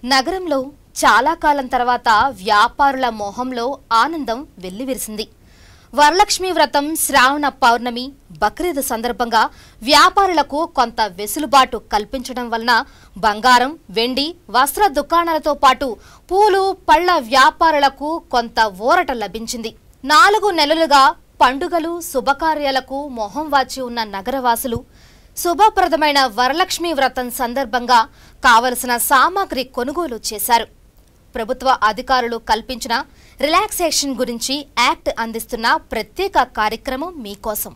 నగరంలో చాలా కాలం తర్వాత వ్యాపారుల మొహంలో ఆనందం వెల్లివిరిసింది వరలక్ష్మి వ్రతం శ్రావణ పౌర్ణమి బక్రీద్ సందర్భంగా వ్యాపారులకు కొంత వెసులుబాటు కల్పించడం వలన బంగారం వెండి వస్త్ర దుకాణాలతో పాటు పూలు పళ్ల వ్యాపారులకు కొంత ఊరట లభించింది నాలుగు నెలలుగా పండుగలు శుభకార్యాలకు మొహం వాచి ఉన్న నగరవాసులు శుభప్రదమైన వరలక్ష్మి వ్రతం సందర్భంగా కావలసిన సామాగ్రి కొనుగోలు చేశారు ప్రభుత్వ అధికారులు కల్పించిన రిలాక్సేషన్ గురించి యాక్ట్ అందిస్తున్న ప్రత్యేక కార్యక్రమం మీకోసం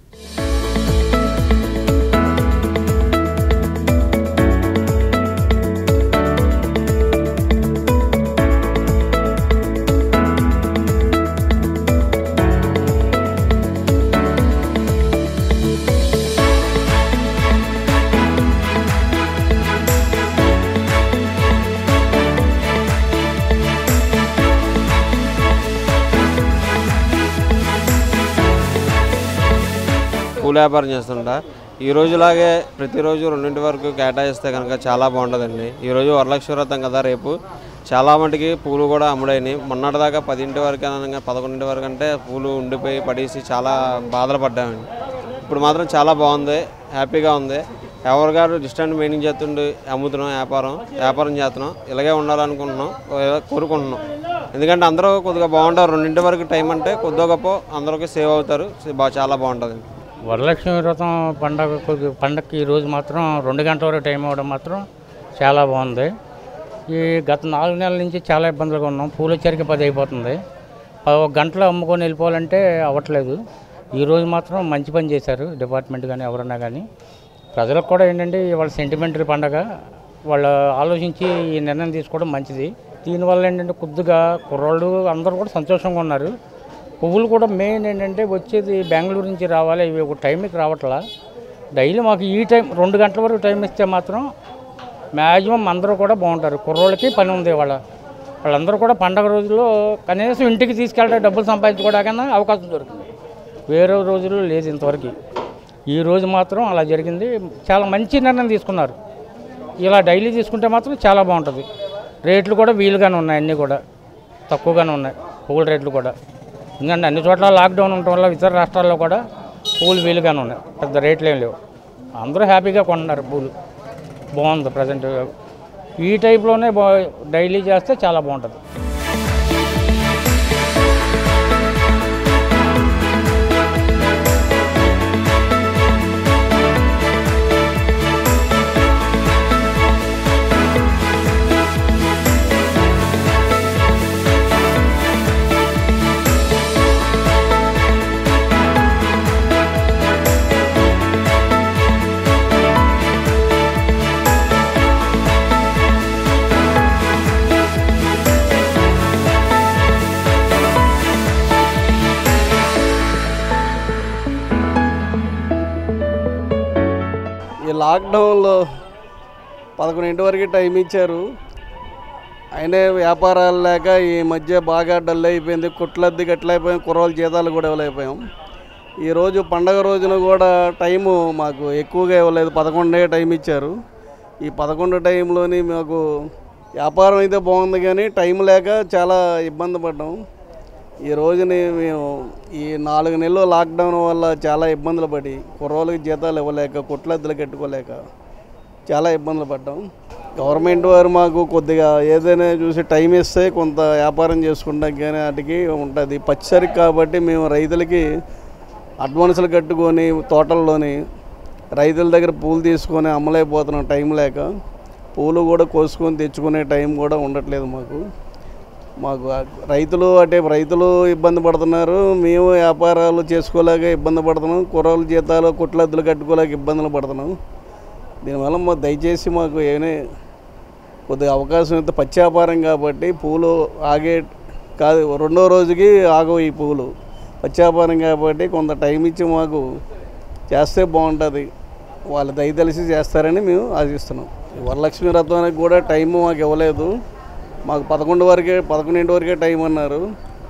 పూల వ్యాపారం చేస్తుంటా ఈ రోజులాగే ప్రతిరోజు రెండింటి వరకు కేటాయిస్తే కనుక చాలా బాగుంటుందండి ఈరోజు వరలక్ష్మి వ్రతం కదా రేపు చాలా మటుకి పూలు కూడా అమ్ముడైనాయి మొన్నటిదాకా పదింటి వరకు అనగా పదకొండింటి వరకు అంటే పూలు ఉండిపోయి పడేసి చాలా బాధలు పడ్డామండి ఇప్పుడు మాత్రం చాలా బాగుంది హ్యాపీగా ఉంది ఎవరి గారు డిస్టెంట్ మెయింటైన్ చేస్తుండి అమ్ముతున్నాం వ్యాపారం వ్యాపారం చేస్తున్నాం ఇలాగే ఉండాలనుకుంటున్నాం ఇలా కోరుకుంటున్నాం ఎందుకంటే అందరూ కొద్దిగా బాగుంటారు రెండింటి వరకు టైం అంటే కొద్దిగా గొప్ప అందరికీ సేవ్ అవుతారు బా- చాలా బాగుంటుంది వరలక్ష్మి వ్రతం పండగ పండగకి ఈరోజు మాత్రం రెండు గంటల వరకు టైం అవ్వడం మాత్రం చాలా బాగుంది ఈ గత నాలుగు నెలల నుంచి చాలా ఇబ్బందులుగా ఉన్నాం పూల చరికి పది అయిపోతుంది ప- ఒక గంటలో అమ్ముకొని వెళ్ళిపోవాలంటే అవ్వట్లేదు ఈరోజు మాత్రం మంచి పని చేశారు డిపార్ట్మెంట్ కానీ ఎవరన్నా కానీ ప్రజలకు కూడా ఏంటంటే వాళ్ళ సెంటిమెంటరీ పండగ వాళ్ళు ఆలోచించి ఈ నిర్ణయం తీసుకోవడం మంచిది దీనివల్ల ఏంటంటే కొద్దిగా కుర్రోళ్ళు అందరూ కూడా సంతోషంగా ఉన్నారు పువ్వులు కూడా మెయిన్ ఏంటంటే వచ్చేది బెంగళూరు నుంచి రావాలి ఇవి ఒక టైంకి రావట్లా డైలీ మాకు ఈ టైం రెండు గంటల వరకు టైం ఇస్తే మాత్రం మ్యాక్సిమం అందరూ కూడా బాగుంటారు కుర్రోళ్ళకి పని ఉంది వాళ్ళ వాళ్ళందరూ కూడా పండగ రోజుల్లో కనీసం ఇంటికి తీసుకెళ్ళడానికి డబ్బులు సంపాదించుకోవడానికన్నా అవకాశం దొరికింది వేరే రోజుల్లో లేదు ఇంతవరకు ఈ రోజు మాత్రం అలా జరిగింది చాలా మంచి నిర్ణయం తీసుకున్నారు ఇలా డైలీ తీసుకుంటే మాత్రం చాలా బాగుంటుంది రేట్లు కూడా వీలుగానే ఉన్నాయి అన్నీ కూడా తక్కువగానే ఉన్నాయి పువ్వుల రేట్లు కూడా ఎందుకంటే అన్ని చోట్ల లాక్డౌన్ ఉండటం వల్ల ఇతర రాష్ట్రాల్లో కూడా పూలు వీలుగానే ఉన్నాయి పెద్ద రేట్లు ఏం లేవు అందరూ హ్యాపీగా కొంటున్నారు పూలు బాగుంది ప్రజెంట్ ఈ టైప్లోనే బా డైలీ చేస్తే చాలా బాగుంటుంది ఈ లాక్డౌన్లో పదకొండింటి వరకు టైం ఇచ్చారు అయినా వ్యాపారాలు లేక ఈ మధ్య బాగా డల్ అయిపోయింది కుట్లద్ది గట్లయిపోయాం కుర్రోళ్ళ జీతాలు కూడా ఇవ్వలేకపోయాం ఈరోజు పండగ రోజున కూడా టైము మాకు ఎక్కువగా ఇవ్వలేదు పదకొండే టైం ఇచ్చారు ఈ పదకొండు టైంలోని మాకు వ్యాపారం అయితే బాగుంది కానీ టైం లేక చాలా ఇబ్బంది పడ్డాం ఈ రోజుని మేము ఈ నాలుగు నెలలు లాక్డౌన్ వల్ల చాలా ఇబ్బందులు పడి కుర్రోళ్ళకి జీతాలు ఇవ్వలేక కుట్లెద్దులు కట్టుకోలేక చాలా ఇబ్బందులు పడ్డాం గవర్నమెంట్ వారు మాకు కొద్దిగా ఏదైనా చూసి టైం ఇస్తే కొంత వ్యాపారం చేసుకుంటాం కానీ వాటికి ఉంటుంది పచ్చిసరికి కాబట్టి మేము రైతులకి అడ్వాన్సులు కట్టుకొని తోటల్లోని రైతుల దగ్గర పూలు తీసుకొని అమ్మలేకపోతున్నాం టైం లేక పూలు కూడా కోసుకొని తెచ్చుకునే టైం కూడా ఉండట్లేదు మాకు మాకు ఆ రైతులు అంటే రైతులు ఇబ్బంది పడుతున్నారు మేము వ్యాపారాలు చేసుకోలేక ఇబ్బంది పడుతున్నాం కుర్రోళ్ళ జీతాలు కుట్లద్దులు కట్టుకోలేక ఇబ్బందులు పడుతున్నాం దీనివల్ల మా దయచేసి మాకు ఏమైనా కొద్దిగా అవకాశం అయితే పచ్చి వ్యాపారం కాబట్టి పూలు ఆగే కాదు రెండో రోజుకి ఆగవు ఈ పూలు పచ్చి వ్యాపారం కాబట్టి కొంత టైం ఇచ్చి మాకు చేస్తే బాగుంటుంది వాళ్ళు దయ తెలిసి చేస్తారని మేము ఆశిస్తున్నాం ఈ వరలక్ష్మి రథానికి కూడా టైం మాకు ఇవ్వలేదు మాకు పదకొండు వరకే పదకొండింటి వరకే టైం అన్నారు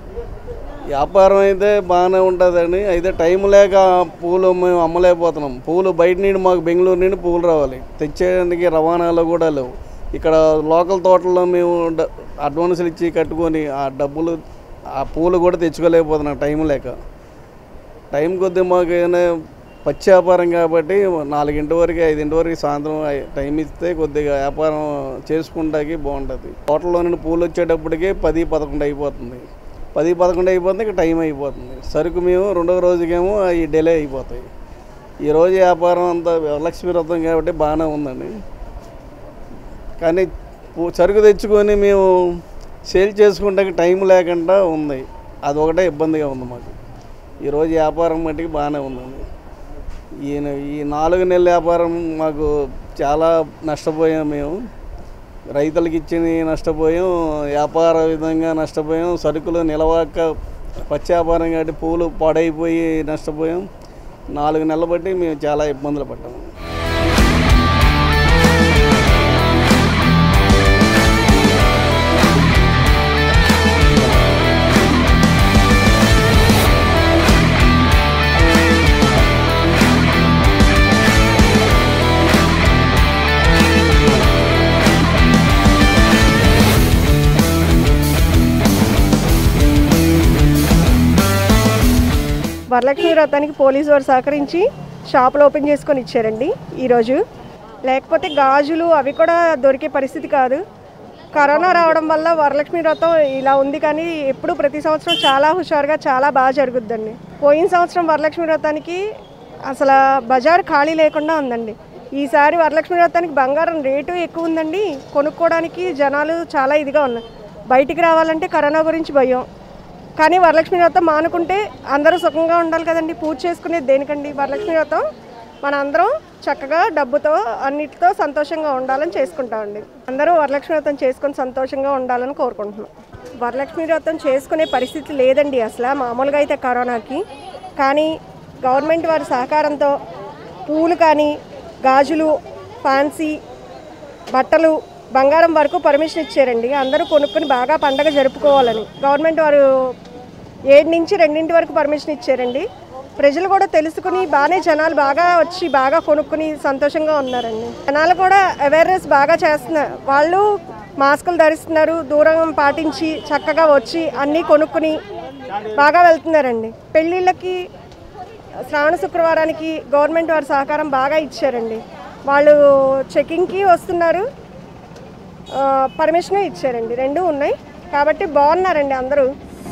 వ్యాపారం అయితే బాగానే ఉంటుందండి అయితే టైం లేక పూలు మేము అమ్మలేకపోతున్నాం పూలు బయట నుండి మాకు బెంగళూరు నుండి పూలు రావాలి తెచ్చేయడానికి రవాణాలు కూడా లేవు ఇక్కడ లోకల్ తోటల్లో మేము డ- అడ్వాన్సులు ఇచ్చి కట్టుకొని ఆ డబ్బులు ఆ పూలు కూడా తెచ్చుకోలేకపోతున్నాం టైం లేక టైం కొద్దీ మాకు ఏమైనా పచ్చి వ్యాపారం కాబట్టి నాలుగింటి వరకు ఐదింటి వరకు సాయంత్రం ఐ- టైం ఇస్తే కొద్దిగా వ్యాపారం చేసుకుంటాకి బాగుంటుంది తోటలో నుండి పూలు వచ్చేటప్పటికి పది పదకొండు అయిపోతుంది పది పదకొండు అయిపోతుంది ఇక టైం అయిపోతుంది సరుకు మేము రెండవ రోజుకేమో ఈ డిలే అయిపోతాయి ఈ రోజు వ్యాపారం అంతా లక్ష్మీ వ్రతం కాబట్టి బాగానే ఉందండి కానీ పూ- సరుకు తెచ్చుకొని మేము సేల్ చేసుకుంటే టైం లేకుండా ఉంది అది ఒకటే ఇబ్బందిగా ఉంది మాకు ఈరోజు వ్యాపారం మట్టికి బాగానే ఉందండి ఈయన ఈ నాలుగు నెలల వ్యాపారం మాకు చాలా నష్టపోయాం మేము రైతులకి ఇచ్చిన నష్టపోయాం వ్యాపార విధంగా నష్టపోయాం సరుకులు నిలవక పచ్చి వ్యాపారం కాబట్టి పూలు పాడైపోయి నష్టపోయాం నాలుగు నెలలు బట్టి మేము చాలా ఇబ్బందులు పడ్డాము వరలక్ష్మి వ్రతానికి పోలీసు వారు సహకరించి షాపులు ఓపెన్ చేసుకొని ఇచ్చారండి ఈరోజు లేకపోతే గాజులు అవి కూడా దొరికే పరిస్థితి కాదు కరోనా రావడం వల్ల వరలక్ష్మి వ్రతం ఇలా ఉంది కానీ ఎప్పుడు ప్రతి సంవత్సరం చాలా హుషారుగా చాలా బాగా జరుగుద్దండి పోయిన సంవత్సరం వరలక్ష్మి వ్రతానికి అసలు బజార్ ఖాళీ లేకుండా ఉందండి ఈసారి వరలక్ష్మి వ్రతానికి బంగారం రేటు ఎక్కువ ఉందండి కొనుక్కోవడానికి జనాలు చాలా ఇదిగా ఉన్నారు బయటికి రావాలంటే కరోనా గురించి భయం కానీ వరలక్ష్మి వ్రతం మానుకుంటే అందరూ సుఖంగా ఉండాలి కదండి పూజ చేసుకునేది దేనికండి వరలక్ష్మి వ్రతం మన అందరం చక్కగా డబ్బుతో అన్నిటితో సంతోషంగా ఉండాలని చేసుకుంటామండి అందరూ వరలక్ష్మి వ్రతం చేసుకొని సంతోషంగా ఉండాలని కోరుకుంటున్నాం వరలక్ష్మి వ్రతం చేసుకునే పరిస్థితి లేదండి అసలు మామూలుగా అయితే కరోనాకి కానీ గవర్నమెంట్ వారి సహకారంతో పూలు కానీ గాజులు ఫ్యాన్సీ బట్టలు బంగారం వరకు పర్మిషన్ ఇచ్చారండి అందరూ కొనుక్కొని బాగా పండగ జరుపుకోవాలని గవర్నమెంట్ వారు ఏడు నుంచి రెండింటి వరకు పర్మిషన్ ఇచ్చారండి ప్రజలు కూడా తెలుసుకుని బాగానే జనాలు బాగా వచ్చి బాగా కొనుక్కుని సంతోషంగా ఉన్నారండి జనాలు కూడా అవేర్నెస్ బాగా చేస్తున్నారు వాళ్ళు మాస్కులు ధరిస్తున్నారు దూరం పాటించి చక్కగా వచ్చి అన్నీ కొనుక్కుని బాగా వెళ్తున్నారండి పెళ్ళిళ్ళకి శ్రావణ శుక్రవారానికి గవర్నమెంట్ వారి సహకారం బాగా ఇచ్చారండి వాళ్ళు చెకింగ్కి వస్తున్నారు పర్మిషన్ ఇచ్చారండి రెండు ఉన్నాయి కాబట్టి బాగున్నారండి అందరూ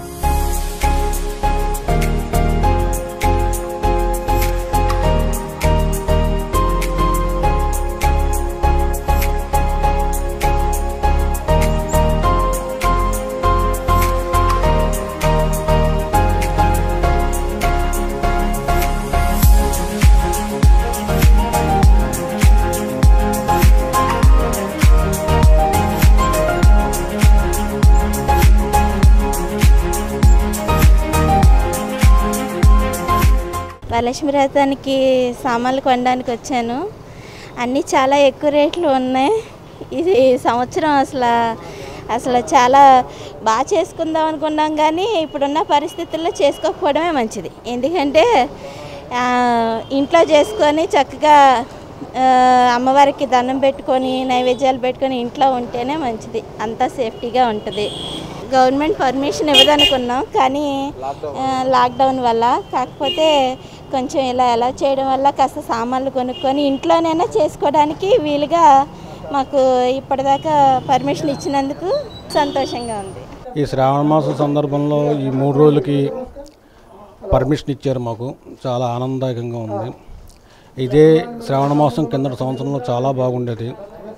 వరలక్ష్మి వ్రతానికి సామాన్లు కొనడానికి వచ్చాను అన్నీ చాలా ఎక్కువ రేట్లు ఉన్నాయి ఇది సంవత్సరం అసలు అసలు చాలా బాగా చేసుకుందాం అనుకున్నాం కానీ ఇప్పుడున్న పరిస్థితుల్లో చేసుకోకపోవడమే మంచిది ఎందుకంటే ఆ, ఇంట్లో చేసుకొని చక్కగా ఆ, అమ్మవారికి దండం పెట్టుకొని నైవేద్యాలు పెట్టుకొని ఇంట్లో ఉంటేనే మంచిది అంతా సేఫ్టీగా ఉంటుంది గవర్నమెంట్ పర్మిషన్ ఇవ్వదనుకున్నాం కానీ ఆ, లాక్డౌన్ వల్ల కాకపోతే కొంచెం ఇలా ఎలా చేయడం వల్ల కాస్త సామాన్లు కొనుక్కొని ఇంట్లోనైనా చేసుకోవడానికి వీలుగా మాకు ఇప్పటిదాకా పర్మిషన్ ఇచ్చినందుకు సంతోషంగా ఉంది ఈ శ్రావణ మాసం సందర్భంలో ఈ మూడు రోజులకి పర్మిషన్ ఇచ్చారు మాకు చాలా ఆనందదాయకంగా ఉంది ఇదే శ్రావణ మాసం కిందటి సంవత్సరంలో చాలా బాగుండేది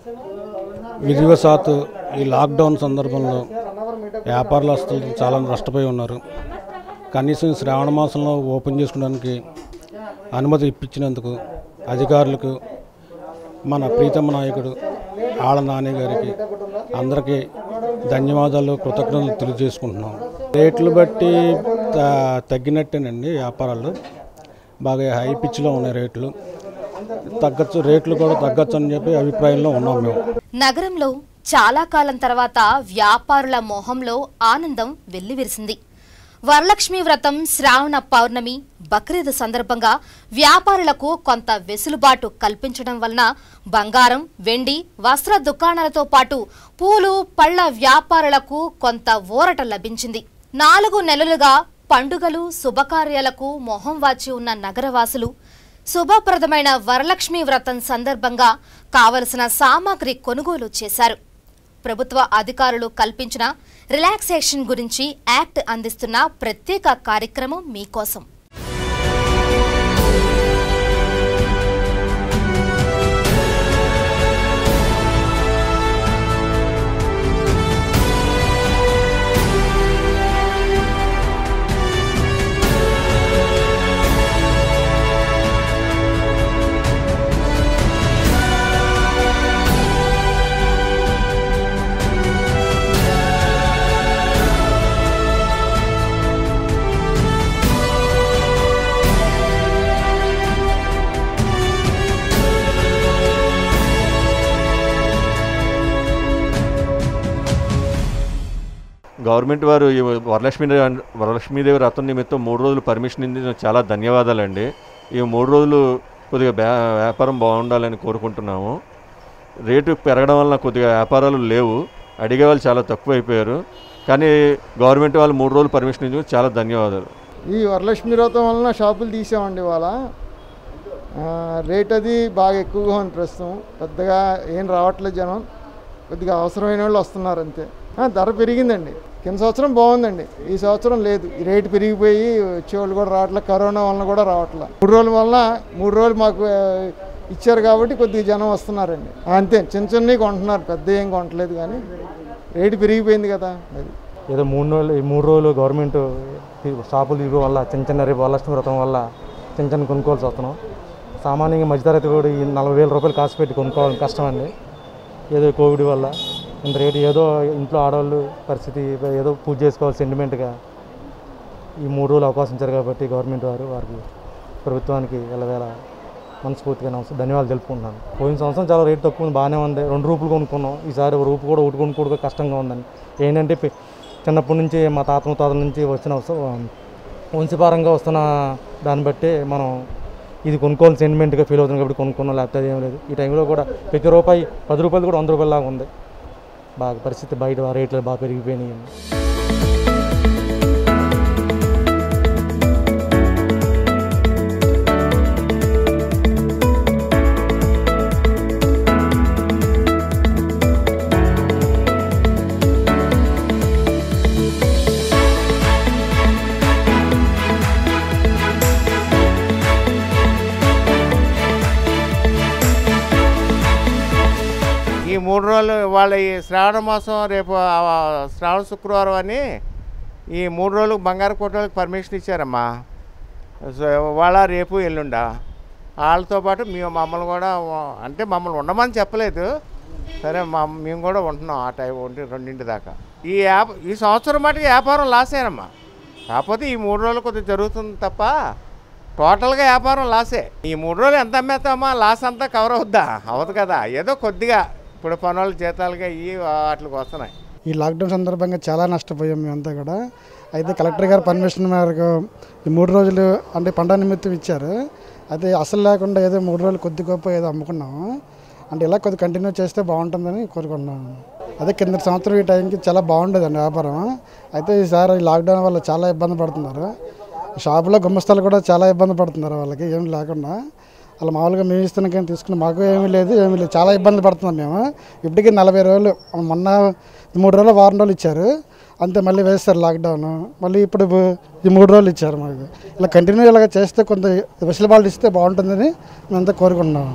విధివశాత్తు ఈ లాక్డౌన్ సందర్భంలో వ్యాపారస్తులు చాలా నష్టపోయి ఉన్నారు కనీసం ఈ శ్రావణ మాసంలో ఓపెన్ చేసుకోవడానికి అనుమతి ఇప్పించినందుకు అధికారులకు మన ప్రీతమ నాయకుడు ఆళ్ళ నాని గారికి అందరికీ ధన్యవాదాలు కృతజ్ఞతలు తెలియజేసుకుంటున్నాం రేట్లు బట్టి త- తగ్గినట్టేనండి వ్యాపారాలు బాగా హై పిచ్లో ఉన్నాయి రేట్లు తగ్గచ్చు రేట్లు కూడా తగ్గచ్చు అని చెప్పి అభిప్రాయంలో ఉన్నాం మేము నగరంలో చాలా కాలం తర్వాత వ్యాపారుల మోహంలో ఆనందం వెల్లివిరిసింది వరలక్ష్మి వ్రతం శ్రావణ పౌర్ణమి బక్రీద్ సందర్భంగా వ్యాపారులకు కొంత వెసులుబాటు కల్పించడం వలన బంగారం వెండి వస్త్ర దుకాణాలతో పాటు పూలు పళ్ల వ్యాపారులకు కొంత ఊరట లభించింది నాలుగు నెలలుగా పండుగలు శుభకార్యాలకు మొహం వాచి ఉన్న నగరవాసులు శుభప్రదమైన వరలక్ష్మి వ్రతం సందర్భంగా కావలసిన సామాగ్రి కొనుగోలు చేశారు ప్రభుత్వ అధికారులు కల్పించిన రిలాక్సేషన్ గురించి యాక్ట్ అందిస్తున్న ప్రత్యేక కార్యక్రమం మీకోసం గవర్నమెంట్ వారు ఈ వరలక్ష్మి వరలక్ష్మీదేవి వ్రతం నిమిత్తం మూడు రోజులు పర్మిషన్ ఇచ్చిన చాలా ధన్యవాదాలండి ఈ మూడు రోజులు కొద్దిగా వ్యా వ్యాపారం బాగుండాలని కోరుకుంటున్నాము రేటు పెరగడం వలన కొద్దిగా వ్యాపారాలు లేవు అడిగే వాళ్ళు చాలా తక్కువ అయిపోయారు కానీ గవర్నమెంట్ వాళ్ళు మూడు రోజులు పర్మిషన్ ఇచ్చి చాలా ధన్యవాదాలు ఈ వరలక్ష్మి వ్రతం వలన షాపులు తీసామండి ఇవాళ ఆ, రేట్ అది బాగా ఎక్కువగా ఉంది ప్రస్తుతం పెద్దగా ఏం రావట్లేదు జనం కొద్దిగా అవసరమైన వాళ్ళు వస్తున్నారు అంతే ఆ, ధర పెరిగిందండి కింద సంవత్సరం బాగుందండి ఈ సంవత్సరం లేదు ఈ రేటు పెరిగిపోయి వచ్చేవాళ్ళు కూడా రావట్లేదు కరోనా వలన కూడా రావట్లేదు మూడు రోజుల వలన మూడు రోజులు మాకు ఆ, ఇచ్చారు కాబట్టి కొద్దిగా జనం వస్తున్నారండి అంతే చిన్న చిన్నవి కొంటున్నారు పెద్ద ఏం కొనట్లేదు కానీ రేటు పెరిగిపోయింది కదా అది ఏదో మూడు రోజులు ఈ మూడు రోజులు గవర్నమెంట్ ఈ షాపులు ఇవ్వడం వల్ల చిన్న చిన్న రేపు వరలక్ష్మి వ్రతం వల్ల చిన్న చిన్న కొనుక్కోవాల్సి వస్తున్నాం సామాన్యంగా మధ్యతరగతి కూడా ఈ నలభై వేల రూపాయలు కాసు పెట్టి కొనుక్కోవడం కష్టం అండి ఏదో కోవిడ్ వల్ల ఇంత రేటు ఏదో ఇంట్లో ఆడవాళ్ళు పరిస్థితి ఏదో పూజ చేసుకోవాలి సెంటిమెంట్గా ఈ మూడు రోజులు అవకాశం ఇచ్చారు కాబట్టి గవర్నమెంట్ వారు వారికి ప్రభుత్వానికి ఎల్లవేళ మనస్ఫూర్తిగా నమస్తే ధన్యవాదాలు తెలుపుకుంటున్నాను పోయిన సంవత్సరం చాలా రేట్ తక్కువ ఉంది బాగానే ఉంది రెండు రూపులు కొనుక్కున్నాం ఈసారి ఒక రూపు కూడా ఒకటి కొనుక్కోవడం కష్టంగా ఉందండి ఏంటంటే పె- చిన్నప్పటి నుంచి మా తాత ముత్తాతల నుంచి వచ్చిన వస్తు- వంశపారంగా వస్తున్న దాన్ని బట్టి మనం ఇది కొనుక్కోవాలి సెంటిమెంట్గా ఫీల్ అవుతుంది కాబట్టి కొనుక్కున్నాం లేకపోతే ఏం లేదు ఈ టైంలో కూడా ప్రతి రూపాయి పది రూపాయలు కూడా వంద రూపాయల లాగా ఉంది బాగా పరిస్థితి బయట రేట్లు బాగా పెరిగిపోయినాయి ఈ మూడు రోజులు వాళ్ళ ఈ శ్రావణ మాసం రేపు ఆ శ్రావణ శుక్రవారం అని ఈ మూడు రోజులు బంగారు కోటలకు పర్మిషన్ ఇచ్చారమ్మా సో వాళ్ళ రేపు ఎల్లుండా వాళ్ళతో పాటు మేము మమ్మల్ని కూడా ఉ- అంటే మమ్మల్ని ఉండమని చెప్పలేదు సరే మా మేము కూడా ఉంటున్నాం ఆ టైం ఒంటి రెండింటి దాకా ఈ యాప్ ఈ సంవత్సరం మటుకు వ్యాపారం లాసేనమ్మా కాకపోతే ఈ మూడు రోజులు కొద్దిగా జరుగుతుంది తప్ప టోటల్గా వ్యాపారం లాసే ఈ మూడు రోజులు ఎంత అమ్మేస్తామా లాస్ అంతా కవర్ అవుద్దా అవ్వదు కదా ఏదో కొద్దిగా ఇప్పుడు పనులు జీతాలుగా ఇవి వాటికి వస్తున్నాయి ఈ లాక్డౌన్ సందర్భంగా చాలా నష్టపోయాం మేమంతా కూడా అయితే కలెక్టర్ గారు పర్మిషన్ మేరకు ఈ మూడు రోజులు అంటే పండగ నిమిత్తం ఇచ్చారు అయితే అసలు లేకుండా ఏదో మూడు రోజులు కొద్ది గొప్ప ఏదో అమ్ముకున్నాము అంటే ఇలా కొద్ది కంటిన్యూ చేస్తే బాగుంటుందని కోరుకున్నాను అదే కింద సంవత్సరం ఈ టైంకి చాలా బాగుండేదండి వ్యాపారం అయితే ఈసారి ఈ లాక్డౌన్ వల్ల చాలా ఇబ్బంది పడుతున్నారు షాపులో గుమ్మస్తాలు కూడా చాలా ఇబ్బంది పడుతున్నారు వాళ్ళకి ఏం లేకుండా అలా మామూలుగా మేము ఇస్తున్న కానీ తీసుకుని మాకు ఏమీ లేదు ఏమీ లేదు చాలా ఇబ్బంది పడుతున్నాం మేము ఇప్పటికీ నలభై రోజులు మొన్న మూడు రోజులు వారం రోజులు ఇచ్చారు అంతే మళ్ళీ వేస్తారు లాక్డౌన్ మళ్ళీ ఇప్పుడు బు- ఈ మూడు రోజులు ఇచ్చారు మాకు ఇలా కంటిన్యూ ఇలాగ చేస్తే కొంత వెసులుబాటు ఇస్తే బాగుంటుందని మేమంతా కోరుకుంటున్నాం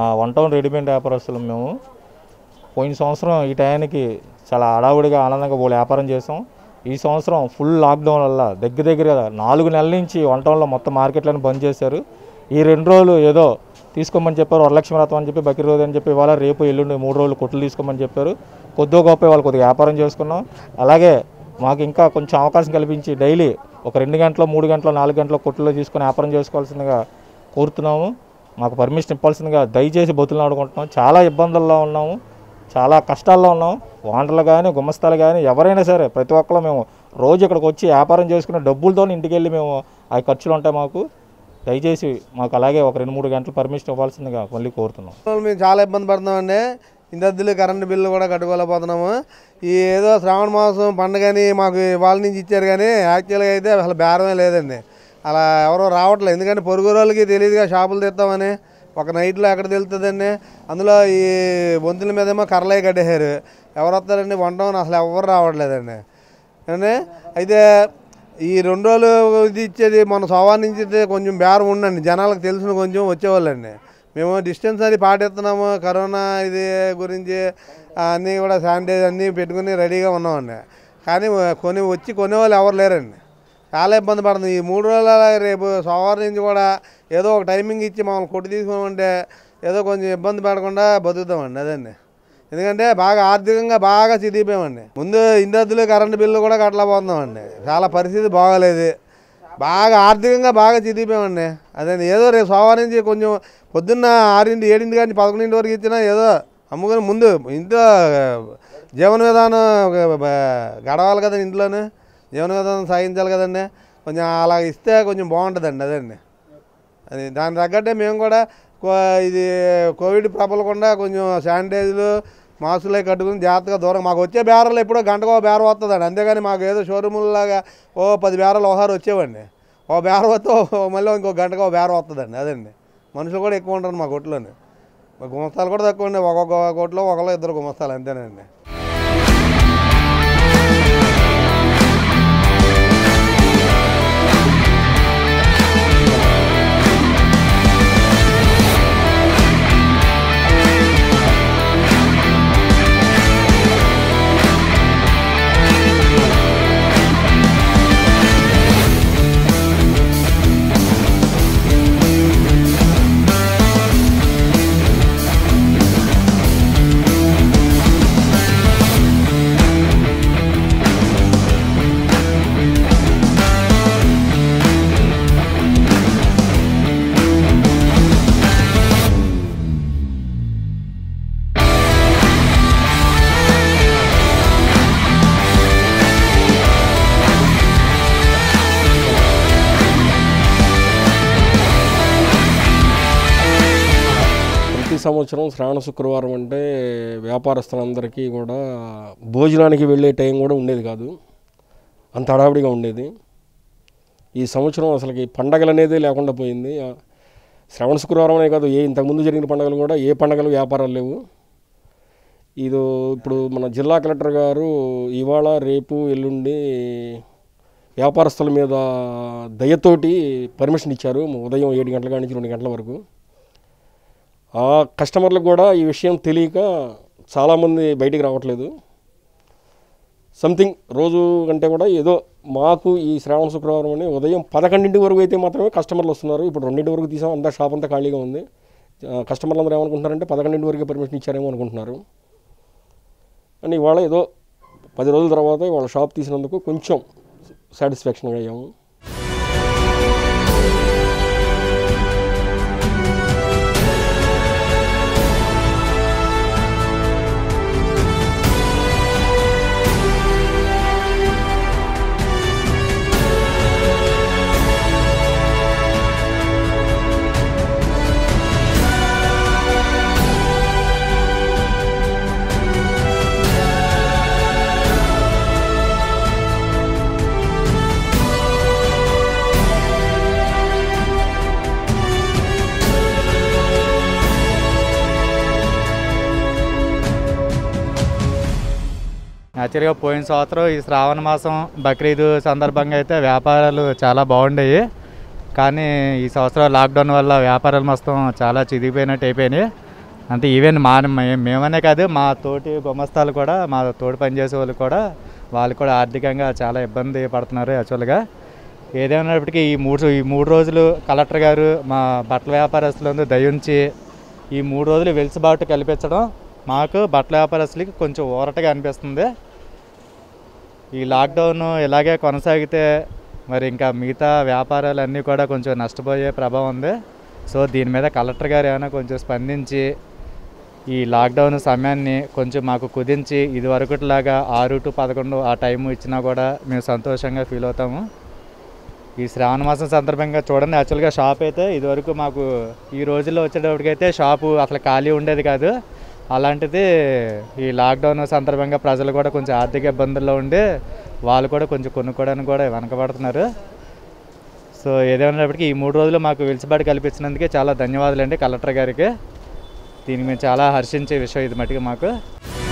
వన్ టౌన్ రెడీమేడ్ వ్యాపారస్తులు మేము పోయిన సంవత్సరం ఈ టయానికి చాలా హడావుడిగా ఆనందంగా వాళ్ళు వ్యాపారం చేసాం ఈ సంవత్సరం ఫుల్ లాక్డౌన్ వల్ల దగ్గర దగ్గర నాలుగు నెలల నుంచి వన్ టౌన్లో మొత్తం మార్కెట్లను బంద్ చేశారు ఈ రెండు రోజులు ఏదో తీసుకోమని చెప్పారు వరలక్ష్మి వ్రతం అని చెప్పి బకరీ రోజు అని చెప్పి ఇవాళ రేపు ఎల్లుండి మూడు రోజులు కొట్లు తీసుకోమని చెప్పారు కొద్దిగా గొప్ప వాళ్ళు కొద్దిగా వ్యాపారం చేసుకున్నాం అలాగే మాకు ఇంకా కొంచెం అవకాశం కల్పించి డైలీ ఒక రెండు గంటలు మూడు గంటలు నాలుగు గంటల కొట్టులో తీసుకొని వ్యాపారం చేసుకోవాల్సిందిగా కోరుతున్నాము మాకు పర్మిషన్ ఇవ్వాల్సిందిగా దయచేసి బతులు ఆడుకుంటున్నాం చాలా ఇబ్బందుల్లో ఉన్నాము చాలా కష్టాల్లో ఉన్నాం వాంటర్లు కానీ గుమ్మస్తాలు కానీ ఎవరైనా సరే ప్రతి ఒక్కరు మేము రోజు ఇక్కడికి వచ్చి వ్యాపారం చేసుకునే డబ్బులతో ఇంటికి వెళ్ళి మేము ఆ ఖర్చులు ఉంటాయి మాకు దయచేసి మాకు అలాగే ఒక రెండు మూడు గంటలు పర్మిషన్ ఇవ్వాల్సిందిగా మళ్ళీ కోరుతున్నాం మేము చాలా ఇబ్బంది పడుతున్నామండి ఇందద్దులు కరెంటు బిల్లు కూడా కట్టుకోలేకపోతున్నాము ఈ ఏదో శ్రావణ మాసం పండుగని మాకు వాళ్ళ నుంచి ఇచ్చారు కానీ యాక్చువల్గా అయితే అసలు బేరమే లేదండి అలా ఎవరో రావట్లేదు ఎందుకంటే పొరుగు వాళ్ళకి తెలియదుగా షాపులు తెస్తామని ఒక నైట్లో ఎక్కడ తెలుస్తుందండి అందులో ఈ బొంతుల మీదేమో కర్రలే కట్టేశారు ఎవరు వస్తారండి వంటమని అసలు ఎవరు రావట్లేదండి అంటే అయితే ఈ రెండు రోజులు ఇది ఇచ్చేది మన సోమవారం నుంచి అయితే కొంచెం బేరం ఉండండి జనాలకు తెలిసిన కొంచెం వచ్చేవాళ్ళండి మేము డిస్టెన్స్ అది పాటిస్తున్నాము కరోనా ఇది గురించి అన్నీ కూడా శానిటైజ్ అన్నీ పెట్టుకుని రెడీగా ఉన్నామండి కానీ కొని వచ్చి కొనేవాళ్ళు ఎవరు లేరండి చాలా ఇబ్బంది పడుతుంది ఈ మూడు రోజుల రేపు సోమవారం నుంచి కూడా ఏదో ఒక టైమింగ్ ఇచ్చి మమ్మల్ని కొట్టి తీసుకోమంటే ఏదో కొంచెం ఇబ్బంది పడకుండా బతుకుతామండి అదండి ఎందుకంటే బాగా ఆర్థికంగా బాగా చిదిగిపోయామండి ముందు ఇందద్దులు కరెంటు బిల్లు కూడా కట్టలేకపోతున్నామండి చాలా పరిస్థితి బాగాలేదు బాగా ఆర్థికంగా బాగా చిదిగిపోయామండి అదే ఏదో రేపు సోమవారం నుంచి కొంచెం పొద్దున్న ఆరింటి ఏడింటి కానీ పదకొండింటి వరకు ఇచ్చినా ఏదో అమ్ముకొని ముందు ఇంట్లో జీవన విధానం గడవాలి కదా ఇంట్లోనే జీవన విధానం సాగించాలి కదండి కొంచెం అలా ఇస్తే కొంచెం బాగుంటుందండి అదండి అది దాని తగ్గట్టే మేము కూడా కో- ఇది కోవిడ్ ప్రబలకుండా కొంచెం శానిటైజర్లు మాస్కులు అవి కట్టుకుని జాగ్రత్తగా దూరం మాకు వచ్చే బేరాలు ఎప్పుడో గంటకో బేరం వస్తుందండి అంతేగాని మాకు ఏదో షోరూముల్లాగా ఓ పది బేరాలు ఒకసారి వచ్చేవండి ఓ బేరం వస్తే ఓ- మళ్ళీ ఇంకో గంటకో బేరం వస్తుందండి అదండి మనుషులు కూడా ఎక్కువ ఉంటారు మా కొట్లోనే మా గుమస్తాలు కూడా తక్కువ అండి ఒక్కొక్క కొట్లో ఒకళ్ళు ఇద్దరు గుమస్తాలు అంతేనండి ప్రతి సంవత్సరం శ్రావణ శుక్రవారం అంటే వ్యాపారస్తులందరికీ కూడా భోజనానికి వెళ్ళే టైం కూడా ఉండేది కాదు అంత హడావిడిగా ఉండేది ఈ సంవత్సరం అసలుకి పండగలు అనేది లేకుండా పోయింది ఆ, శ్రావణ శుక్రవారం అనే కాదు ఏ ఇంతకుముందు జరిగిన పండుగలు కూడా ఏ పండగలు వ్యాపారాలు లేవు ఇది ఇప్పుడు మన జిల్లా కలెక్టర్ గారు ఇవాళ రేపు ఎల్లుండి వ్యాపారస్తుల మీద దయతోటి పర్మిషన్ ఇచ్చారు ఉదయం ఏడు గంటల కాడి నుంచి రెండు గంటల వరకు ఆ కస్టమర్లకు కూడా ఈ విషయం తెలియక చాలామంది బయటికి రావట్లేదు సంథింగ్ రోజు కంటే కూడా ఏదో మాకు ఈ శ్రావణ శుక్రవారం అని ఉదయం పదకొండింటి వరకు అయితే మాత్రమే కస్టమర్లు వస్తున్నారు ఇప్పుడు రెండింటి వరకు తీసాం అంతా షాప్ అంతా ఖాళీగా ఉంది ఆ, కస్టమర్లు అందరూ ఏమనుకుంటున్నారంటే పదకొండింటి వరకే పర్మిషన్ ఇచ్చారేమో అనుకుంటున్నారు అని ఇవాళ ఏదో పది రోజుల తర్వాత ఇవాళ షాప్ తీసినందుకు కొంచెం సాటిస్ఫాక్షన్గా అయ్యాము యాక్చువల్గా పోయిన సంవత్సరం ఈ శ్రావణ మాసం బక్రీద్ సందర్భంగా అయితే వ్యాపారాలు చాలా బాగుండేవి కానీ ఈ సంవత్సరం లాక్డౌన్ వల్ల వ్యాపారాలు మొత్తం చాలా చిదిగిపోయినట్టు అయిపోయినాయి అంటే ఈవెన్ మా మే- మేమనే కాదు మా తోటి గుమస్తాలు కూడా మా తోటి పనిచేసే వాళ్ళు కూడా వాళ్ళు కూడా ఆర్థికంగా చాలా ఇబ్బంది పడుతున్నారు యాక్చువల్గా ఏదేమైనప్పటికీ ఈ మూడు ఈ మూడు రోజులు కలెక్టర్ గారు మా బట్టల వ్యాపారస్తులందు దయించి ఈ మూడు రోజులు వెలుసుబాటు కల్పించడం మాకు బట్టల వ్యాపారస్తులకి కొంచెం ఊరటగా అనిపిస్తుంది ఈ లాక్డౌన్ ఇలాగే కొనసాగితే మరి ఇంకా మిగతా వ్యాపారాలన్నీ కూడా కొంచెం నష్టపోయే ప్రభావం ఉంది సో దీని మీద కలెక్టర్ గారు ఏమైనా కొంచెం స్పందించి ఈ లాక్డౌన్ సమయాన్ని కొంచెం మాకు కుదించి ఇది వరకులాగా ఆరు టు పదకొండు ఆ టైం ఇచ్చినా కూడా మేము సంతోషంగా ఫీల్ అవుతాము ఈ శ్రావణ మాసం సందర్భంగా చూడండి యాక్చువల్గా షాప్ అయితే ఇదివరకు మాకు ఈ రోజుల్లో వచ్చేటప్పటికైతే షాపు అసలు ఖాళీ ఉండేది కాదు అలాంటిది ఈ లాక్డౌన్ సందర్భంగా ప్రజలు కూడా కొంచెం ఆర్థిక ఇబ్బందుల్లో ఉండి వాళ్ళు కూడా కొంచెం కొనుక్కోవడానికి కూడా వెనకబడుతున్నారు సో ఏదేమైనప్పటికీ ఈ మూడు రోజులు మాకు వెలుసుబాటు కల్పించినందుకే చాలా ధన్యవాదాలండి కలెక్టర్ గారికి దీనికి మేము చాలా హర్షించే విషయం ఇది మటుకు మాకు